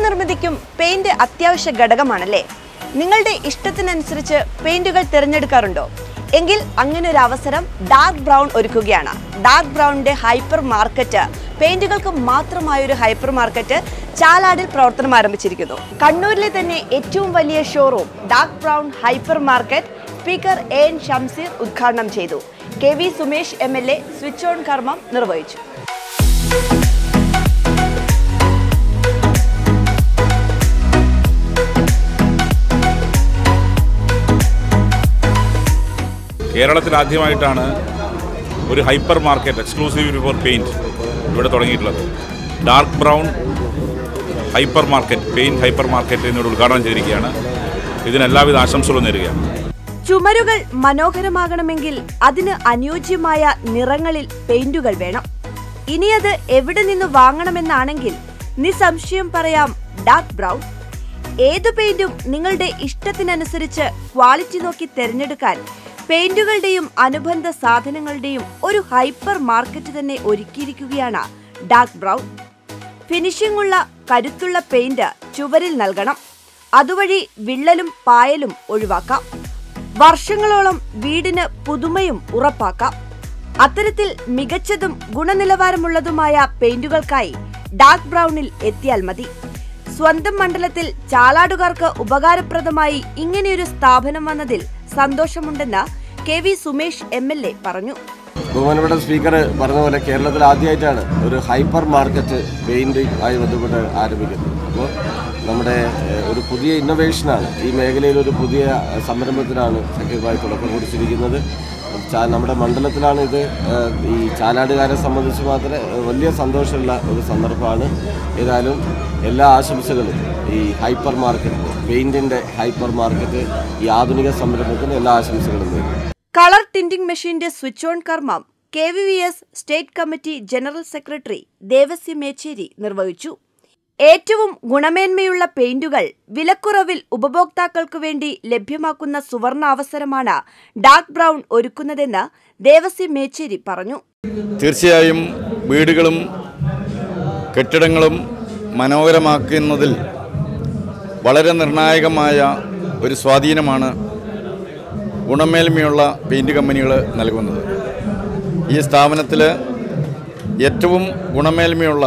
നിർമ്മിതിക്കും paint അത്യാവശ്യ ഘടകമാണല്ലേ നിങ്ങളുടെ ഇഷ്ടത്തിനനുസരിച്ച് പെയിന്റുകൾ തിരഞ്ഞെടുക്കാറുണ്ടോ എങ്കിൽ അങ്ങനെ ഒരു അവസരം ഡാർക്ക് ബ്രൗൺ ഒരുക്കുകയാണ് ഡാർക്ക് ബ്രൗണിന്റെ ഹൈപ്പർ മാർക്കറ്റ് പെയിന്റുകൾക്ക് മാത്രമായൊരു ഹൈപ്പർ മാർക്കറ്റ് ചാലാടിൽ പ്രവർത്തനം ആരംഭിച്ചിരിക്കുന്നു കണ്ണൂരിലെ തന്നെ ഏറ്റവും വലിയ showroom dark brown hypermarket speaker A N Shamseer ഉദ്ഘാടനം ചെയ്തു K V Sumesh M L A switch on കർമ്മം നിർവഹിച്ചു കേരളത്തിൽ ആദ്യമായിട്ടാണ് ഒരു hypermarket exclusive for paint ഇവിടെ തുടങ്ങിയിട്ടുള്ളത് dark brown hypermarket paint hypermarket എന്നിവിടെ ഉദ്ഘാടനം ചെയ്തിരിക്കുകയാണ് ഇതിന് എല്ലാവിധ ആശംസകളും നേരുകയാണ് ചുമരുകൾ മനോഹരമാകണമെങ്കിൽ അതിന് അനുയോജ്യമായ നിറങ്ങളിൽ പെയിന്റുകൾ വേണം ഇനി അത് എവിടെ നിന്ന് വാങ്ങണമെന്നാണെങ്കിൽ നിസ്സംശയം പറയാം ഡാർക്ക് ബ്രൗൺ ഏത് പെയിന്റും നിങ്ങളുടെ ഇഷ്ടത്തിനനുസരിച്ച് ക്വാളിറ്റി നോക്കി തിരഞ്ഞെടുക്കാൻ പെയിന്റുകളുടെയും അനുബന്ധ സാധനങ്ങളുടെയും ഒരു ഹൈപ്പർ മാർക്കറ്റ് തന്നെ ഒരുക്കിയിരിക്കുകയാണ് ഡാർക്ക് ബ്രൗൺ ഫിനിഷിംഗ് ഉള്ള കരുത്തുള്ള പെയിന്റ് ചുവരിൽ നൽകണം അതുവഴി വിള്ളലും പായലും ഒഴിവാക്കാം വർഷങ്ങളോളം വീടിന് പുതുമയും ഉറപ്പാക്കാം അത്തരത്തിൽ മികച്ചതും ഗുണനിലവാരമുള്ളതുമായ പെയിന്റുകൾക്കായി ഡാർക്ക് ബ്രൗണിൽ എത്തിയാൽ മതി സ്വന്തം മണ്ഡലത്തിൽ ചാലാടുകാർക്ക് ഉപകാരപ്രദമായി ഇങ്ങനെയൊരു സ്ഥാപനം വന്നതിൽ സന്തോഷമുണ്ടെന്ന് K V Sumesh M L A പറഞ്ഞു ബഹുമാനപ്പെട്ട സ്പീക്കർ പറഞ്ഞ പോലെ കേരളത്തിൽ ആദ്യമായിട്ടാണ് ഒരു ഹൈപ്പർ മാർക്കറ്റ് പെയിന്റ് ആയി ബന്ധപ്പെട്ട് ആരംഭിക്കുന്നത് അപ്പോൾ നമ്മുടെ ഏഹ്, ഒരു പുതിയ ഇന്നൊവേഷനാണ് ഈ മേഖലയിൽ ഒരു പുതിയ ഏഹ്, സംരംഭത്തിനാണ് സഖ്യമായി തുടക്കം കുറിച്ചിരിക്കുന്നത് ചാ- നമ്മുടെ മണ്ഡലത്തിലാണ് ഇത് ഏഹ്, ഈ ചാലാടുകാരെ സംബന്ധിച്ച് മാത്രമേ ഏഹ്, വലിയ സന്തോഷമുള്ള ഒരു സന്ദർഭമാണ് ഏതായാലും എല്ലാ ആശംസകളും ഈ ഹൈപ്പർ മാർക്കറ്റ് പെയിന്റിന്റെ ഹൈപ്പർ മാർക്കറ്റ് ഈ ആധുനിക സംരംഭത്തിന് എല്ലാ ആശംസകളും നേരുന്നു കളർ ടിൻഡിംഗ് മെഷീന്റെ സ്വിച്ച് ഓൺ കർമ്മം K V V S state committee general secretary Devasya Mechery നിർവഹിച്ചു ഏറ്റവും ഗുണമേന്മയുള്ള പെയിന്റുകൾ വിലക്കുറവിൽ ഉപഭോക്താക്കൾക്കു വേണ്ടി ലഭ്യമാക്കുന്ന സുവർണ അവസരമാണ് ഡാർക്ക് ബ്രൗൺ ഒരുക്കുന്നതെന്ന് ദേവസ്യ മേച്ചേരി പറഞ്ഞു തീർച്ചയായും വീടുകളും കെട്ടിടങ്ങളും മനോഹരമാക്കുന്നതിൽ വളരെ നിർണായകമായ ഒരു സ്വാധീനമാണ് ഗുണമേന്മയുള്ള പെയിൻറ് കമ്പനികൾ നൽകുന്നത് ഈ സ്ഥാപനത്തിൽ ഏറ്റവും ഗുണമേന്മയുള്ള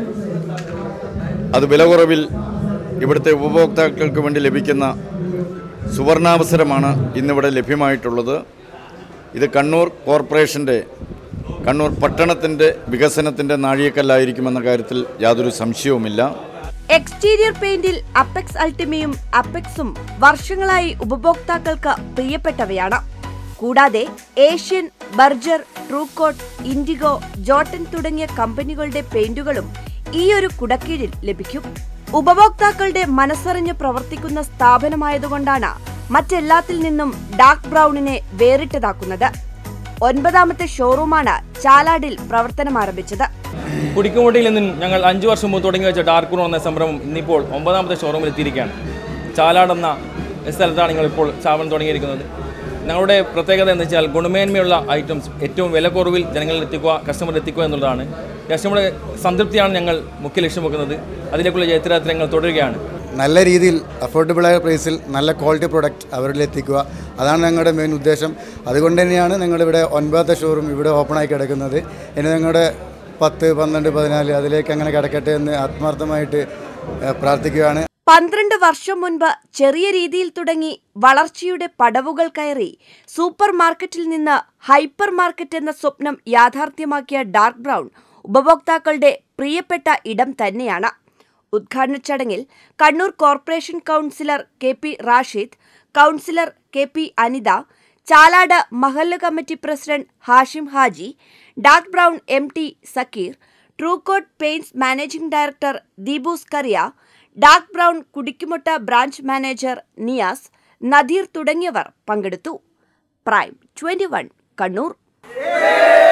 അത് വില കുറവിൽ ഇവിടുത്തെ ഉപഭോക്താക്കൾക്ക് വേണ്ടി ലഭിക്കുന്ന സുവർണാവസരമാണ് ഇന്നിവിടെ ലഭ്യമായിട്ടുള്ളത് ഇത് കണ്ണൂർ കോർപ്പറേഷൻ്റെ കണ്ണൂർ പട്ടണത്തിൻ്റെ വികസനത്തിൻ്റെ നാഴികക്കല്ലായിരിക്കുമെന്ന കാര്യത്തിൽ യാതൊരു സംശയവുമില്ല എക്സ്റ്റീരിയർ പെയിന്റിൽ അപ്പെക്സ് അൾട്ടിമയും അപ്പെക്സും വർഷങ്ങളായി ഉപഭോക്താക്കൾക്ക് പ്രിയപ്പെട്ടവയാണ് കൂടാതെ Asian Berger Trucoat Indigo Jotun തുടങ്ങിയ കമ്പനികളുടെ പെയിന്റുകളും ഈ ഒരു കുടക്കീഴിൽ ലഭിക്കും ഉപഭോക്താക്കളുടെ മനസ്സറിഞ്ഞ് പ്രവർത്തിക്കുന്ന സ്ഥാപനമായതുകൊണ്ടാണ് മറ്റെല്ലാത്തിൽ നിന്നും ഡാർക്ക് ബ്രൗണിനെ വേറിട്ടതാക്കുന്നത് ഒൻപതാമത്തെ ഷോറൂമാണ് ചാലാടിൽ പ്രവർത്തനം ആരംഭിച്ചത് കുടിക്കുമുട്ടിയിൽ നിന്നും ഞങ്ങൾ അഞ്ച് വർഷം മുമ്പ് തുടങ്ങി വെച്ച ഡാർക്ക് റൂൺ എന്ന സംരംഭം ഇന്നിപ്പോൾ ഒമ്പതാമത്തെ ഷോറൂമിൽ എത്തിയിരിക്കുകയാണ് ചാലാട് എന്ന സ്ഥലത്താണ് ഞങ്ങളിപ്പോൾ സ്ഥാപനം തുടങ്ങിയിരിക്കുന്നത് ഞങ്ങളുടെ പ്രത്യേകത എന്ന് വെച്ചാൽ ഗുണമേന്മയുള്ള ഐറ്റംസ് ഏറ്റവും വില കുറവിൽ ജനങ്ങളിൽ എത്തിക്കുക കസ്റ്റമറിൽ എത്തിക്കുക എന്നുള്ളതാണ് കസ്റ്റമറുടെ സംതൃപ്തിയാണ് ഞങ്ങൾ മുഖ്യ ലക്ഷ്യം വെക്കുന്നത് അതിലേക്കുള്ള ജയത്തിരാത്രി ഞങ്ങൾ തുടരുകയാണ് നല്ല രീതിയിൽ അഫോർഡബിളായ പ്രൈസിൽ നല്ല ക്വാളിറ്റി പ്രൊഡക്റ്റ് അവരിൽ എത്തിക്കുക അതാണ് ഞങ്ങളുടെ മെയിൻ ഉദ്ദേശം അതുകൊണ്ട് തന്നെയാണ് ഞങ്ങളിവിടെ ഒൻപതാമത്തെ ഷോറൂം ഇവിടെ ഓപ്പണായി കിടക്കുന്നത് ഇനി ഞങ്ങളുടെ പത്ത് പന്ത്രണ്ട് പതിനാല് അതിലേക്ക് അങ്ങനെ കിടക്കട്ടെ എന്ന് ആത്മാർത്ഥമായിട്ട് ഏഹ്, പ്രാർത്ഥിക്കുകയാണ് പന്ത്രണ്ട് വർഷം മുൻപ് ചെറിയ രീതിയിൽ തുടങ്ങി വളർച്ചയുടെ പടവുകൾ കയറി സൂപ്പർ മാർക്കറ്റിൽ നിന്ന് ഹൈപ്പർ മാർക്കറ്റ് എന്ന സ്വപ്നം യാഥാർത്ഥ്യമാക്കിയ ഡാർക്ക് ബ്രൗൺ ഉപഭോക്താക്കളുടെ പ്രിയപ്പെട്ട ഇടം തന്നെയാണ് ഉദ്ഘാടന ചടങ്ങിൽ Kannur corporation councillor K P Rashid councillor K P Anitha Chalad മഹല്ല് committee president Hashim Haji dark brown M T Sakkeer Trucoat paints managing director ദീപൂസ് കറിയ ഡാർക്ക് ബ്രൗൺ കുടിക്കുമുട്ട ബ്രാഞ്ച് മാനേജർ നിയാസ് നദീർ തുടങ്ങിയവർ പങ്കെടുത്തു പ്രൈം ട്വന്റി കണ്ണൂർ